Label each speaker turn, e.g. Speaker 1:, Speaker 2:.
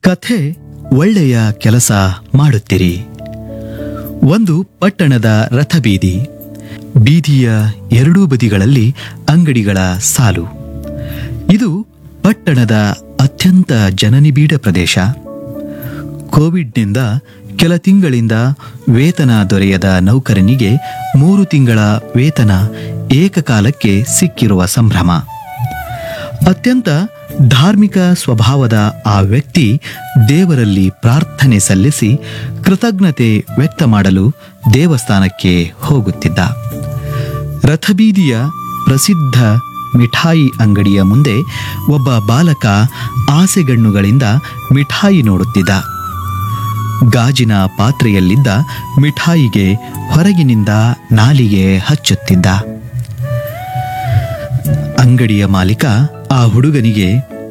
Speaker 1: ಕಥೆ ಒಳ್ಳೆಯ ಕೆಲಸ ಮಾಡುತ್ತಿರಿ ಒಂದು ಪಟ್ಟಣದ ರಥಬೀದಿ ಬೀದಿಯ ಎರಡೂ ಬದಿಗಳಲ್ಲಿ ಅಂಗಡಿಗಳ ಸಾಲು ಇದು ಪಟ್ಟಣದ ಅತ್ಯಂತ ಜನನಿಬಿಡ ಪ್ರದೇಶ ಕೋವಿಡ್ನಿಂದ ಕೆಲ ತಿಂಗಳಿಂದ ವೇತನ ದೊರೆಯದ ನೌಕರನಿಗೆ ಮೂರು ತಿಂಗಳ ವೇತನ ಏಕಕಾಲಕ್ಕೆ ಸಿಕ್ಕಿರುವ ಸಂಭ್ರಮ ಅತ್ಯಂತ ಧಾರ್ಮಿಕ ಸ್ವಭಾವದ ಆ ವ್ಯಕ್ತಿ ದೇವರಲ್ಲಿ ಪ್ರಾರ್ಥನೆ ಸಲ್ಲಿಸಿ ಕೃತಜ್ಞತೆ ವ್ಯಕ್ತ ಮಾಡಲು ದೇವಸ್ಥಾನಕ್ಕೆ ಹೋಗುತ್ತಿದ್ದ ರಥಬೀದಿಯ ಪ್ರಸಿದ್ಧ ಮಿಠಾಯಿ ಅಂಗಡಿಯ ಮುಂದೆ ಒಬ್ಬ ಬಾಲಕ ಆಸೆಗಣ್ಣುಗಳಿಂದ ಮಿಠಾಯಿ ನೋಡುತ್ತಿದ್ದ ಗಾಜಿನ ಪಾತ್ರೆಯಲ್ಲಿದ್ದ ಮಿಠಾಯಿಗೆ ಹೊರಗಿನಿಂದ ನಾಲಿಗೆ ಹಚ್ಚುತ್ತಿದ್ದ ಅಂಗಡಿಯ ಮಾಲೀಕ ಆ ಹುಡುಗನಿಗೆ